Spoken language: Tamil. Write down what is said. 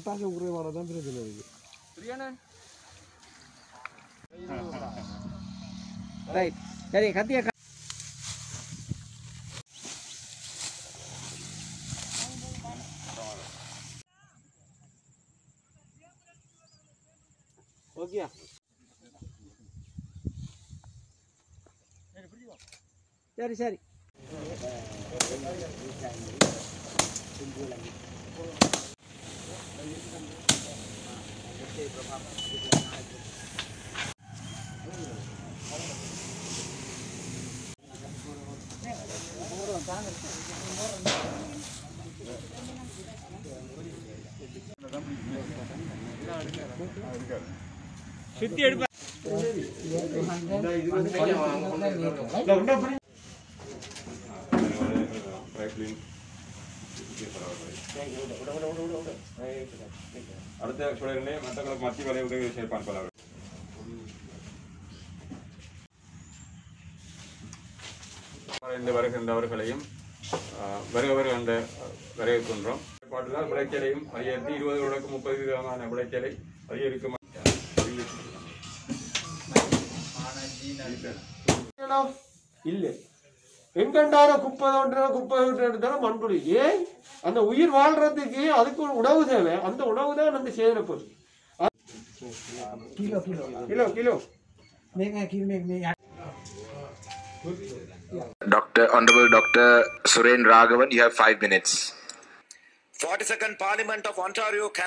பொட்டாசியம் குறைவானதான் பிரச்சனை இருக்கு ரைட் சரி கத்திய ஓகேயா சரி சரி சுத்தி எடுப்ப அடுத்த சுழலிலே மற்றவர்களுக்கு மத்திய வலை உதவி சேர்ப்பான் பல இந்த வருகின்றவர்களையும் ஆஹ், வருக வருக என்ற வரவேற்கின்றோம் பாட்டுதான் விளைச்சலையும் ஐயாயிரத்தி இருபது ரூபாய்க்கு முப்பது விதமான விளைச்சலை அதிகரிக்கும் இல்ல எங்கண்டார குப்பை தோன்ற குப்பை தோன்ற மண்புழு ஏன் அந்த உயிர் வாழ்றதுக்கு அதுக்கு ஒரு உணவு தேவை அந்த உணவு தான் அந்த சேதனை பொருள் கிலோ கிலோ கிலோ கிலோ மேங்க கிலோ மேங்க Dr. Honorable Dr. Suren Raghavan, you have five minutes. 42nd Parliament of Ontario